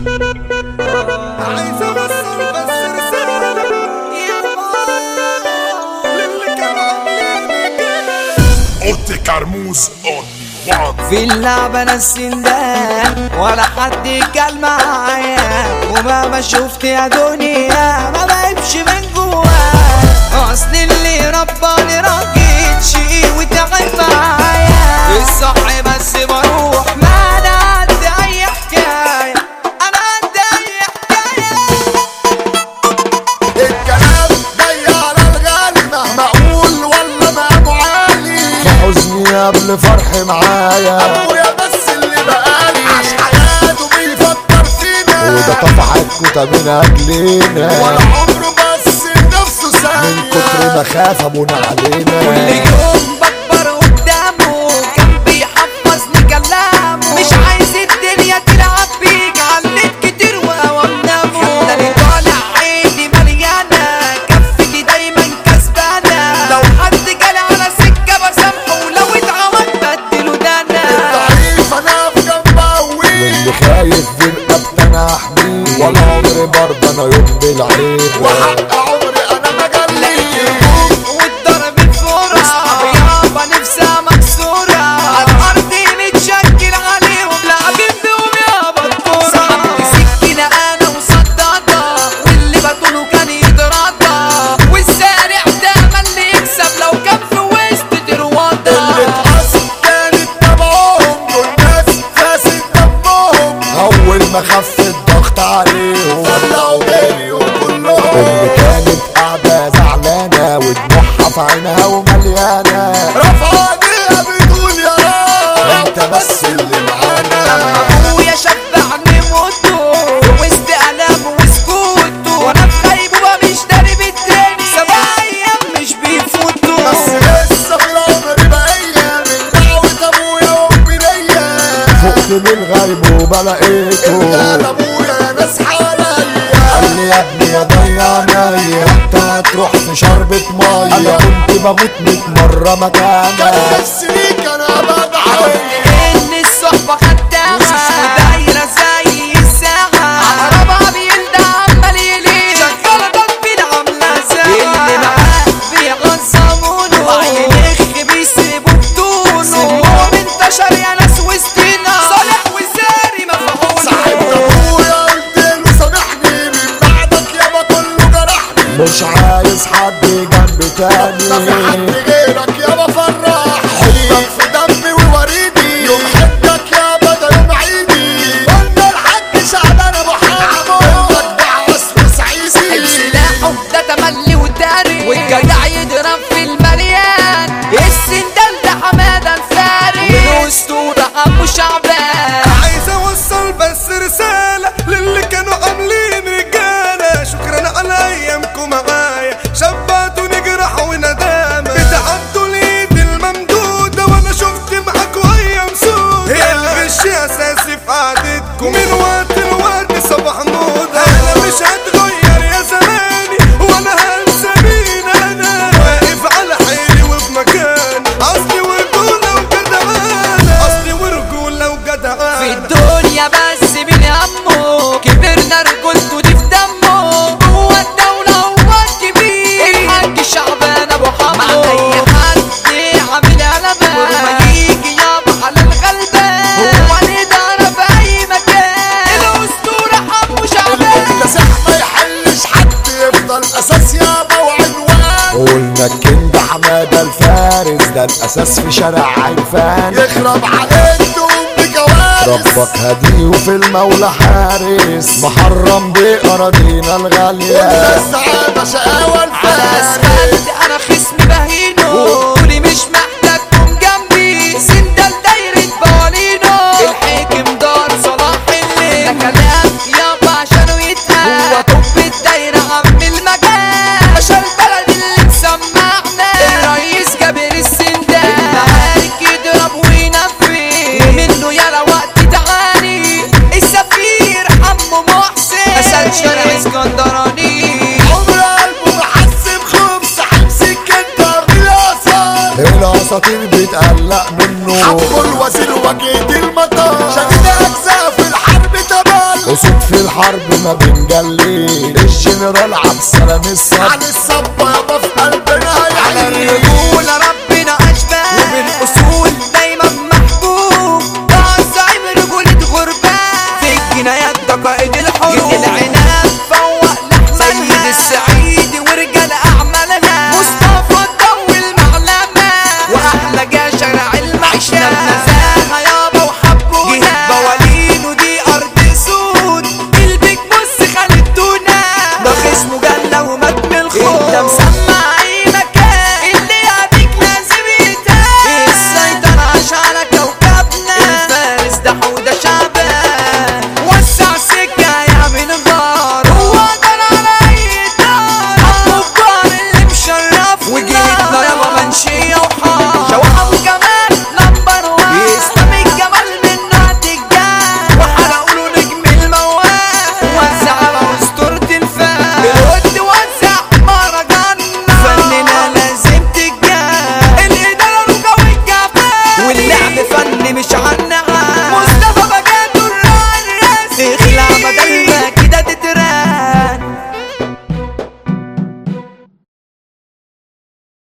عايز اوصل بس رسالة للي كانوا عاملين اوتي كرموز اون وان في اللعبة انا السندان ولا حد قال معايا ومهما شفت يا دنيا ما بقيبش من جوايا اصل اللي رباني راجل شقي وتعب معايا الصح بس بروح ما انا قد اي حكاية انا قد اي حكاية الكلام جاي على الغالي مهما اقول ولا مقامه عالي حزني قبل فرحي معايا ابويا بس اللي بقالي عاش حياته بيفكر فينا وده طفح الكوتا من اجلنا ولا عمره بس نفسه من ثانية كتر ما خاف ابونا علينا كل يوم بكبر قدامه كان بيحفظني كلامه مش عايز الدنيا تلعب بيك عليك كتير وأوامنامه خلاني طالع عيني مليانة كفتي دايما كسبانة لو حد جالي على سكة بسامحه ولو اتعمل بدله دانا ضعيف انا في جنب قوي اللي خايف بيبقى بتانا احميه ولا عمري برضه انا يوم بالعيب وحق عمري انا ما جلي والضرب الفورة اصحابي يابا نفسها مكسورة على الارض متشكل عليهم لاعبين بيهم يابا الكورة سحبت سكينة انا وصدادة واللي بطوله كان يتراضى والسارع دايما اللي يكسب لو كان في وسط اللي تروضة اتقصد كانت تبعهم دول ناس فاسد دمهم اول ما خف الضغط عليهم طلعوا بالي وكلهم اللي كانت قاعدة زعلانة ودموعها في عينها ومليانة رفع ايديها بتقول يا رب انت بس اللي معانا ابويا شبعني موته وسط الامه وسكوته وانا في غيبوبه مش داري بالتاني سبع ايام مش بيفوتوا بس لسه في العمر بقية من دعوة ابويا وامي ليا فقت من الغيب وبلقيته يا ابويا ناس حواليا قال لي يا ابني يا ضيع انت هتروح في شربة مية انا كنت بموت ميت مرة كان مكانك نفسي ليك انا بدعي ان الصحبه خدامه ودايره زي الساعه عقربها بيلدع عمال يليه شغاله تطبيل عامله ساعه اللي معاه بيغصمونه وعينيخ بيسيبوا بدونه سمهم انتشر يا ناس وسطنا صالح وزاري صاحب مفعول ابويا قلت له سامحني من بعدك يابا كله جرحني مش عايز حد جنبي ما في تاني حد غيرك يابا فرح حبك في دمي ووريدي يوم حجك يابا ده يوم عيدي قلنا الحاج شعبان ابو حامد مجدع وصف صعيدي سلاحه ده تملي وداري والجدع يضرب في المليان السندال ده حمادة الفاري والاسطورة ابو شعبان عايز اوصل بس رسالة للي كانوا عاملين رجالة شكرا على ايامكم معايا شبعتوا نجرح وندامة بتعدوا اليد الممدودة وانا شفت معاكوا ايام سودة هي الغش اساسي في قعدتكم من وقت لوقت صباح موضة انا مش هتغير يا زماني وانا هنسى مين انا واقف على حيلي وفي مكاني اصلي ورجولة وجدعانة اصلي ورجولة في وجدعانة الدنيا بس من همه كبرنا رجولته دي في دمه هو الدولة هو الكبير الحاج شعبان ابو حمو مع اي حد عامل قلبان ولما يجي يابا على الغلبان هو الادارة في اي مكان الاسطورة حمو شعبان المكتسح ما يحلش حد يفضل اساس يابا وعنوان قلنا الكينج حمادة الفارس ده الاساس في شارع عرفان يخرب عليكم بجوارس ربك هديه وفي المولى حارس محرم بأراضينا الغالية السعادة شقاوة على الفارس اسفلت انا خصمي بهينه قولي مش محتاجكم جنبي سندال دايرة بوالينو الحاكم دار صلاح الليل ده كلام يابا عشانه يتقال هو طب الدايرة عم المجال عشان البلد اللي مسمعنا الرئيس جابر السندال المعارك يضرب وينفذ ومنه يرى وقت تعاني السفير حمو محسن مثل شارع اسكندراني عمر قلبه محسب خبز حمسك انت بالاسد الاساطير بتقلق منه حبه الوزير وجيت المطار شديد اجزاء في الحرب تبال وصوت في الحرب ما بنجلي الجنرال عبد السلام الصبر على الصبة يابا في قلبنا على هيعيش الرجولة ربنا أشباه وبالأصول دايما محبوب ضاع الزعيم رجولة غربان في الجنايات ده قائد الحروب جد العناب فوق لحمة سيد السعيد ورجال أعمالنا مصطفى الضو المعلمة وأحلى جا شارع المعشى النزاهة يابا وحبونا جهة بوالين ودي أرض سود قلبك بص خلتونا ده خصمه جنة ومات من الخوف انت مسمع اي مكان اللي يعديك لازم يتقال السيطرة عاش على كوكبنا الفارس ده حودة شعبان وسع سكة يا من غار هو قدر على اي دار الكبار اللي مشرفنا وجيتنا يابا منشية وحار شوقة وجمال نمبر وان يسلم الجمال من نعت الجاه وحرقوا له نجم الموال وزع على اسطورة الفن بالود وزع مهرجاننا فننا لازم تتجاه الإدارة والجفاف واللعب فن مش عن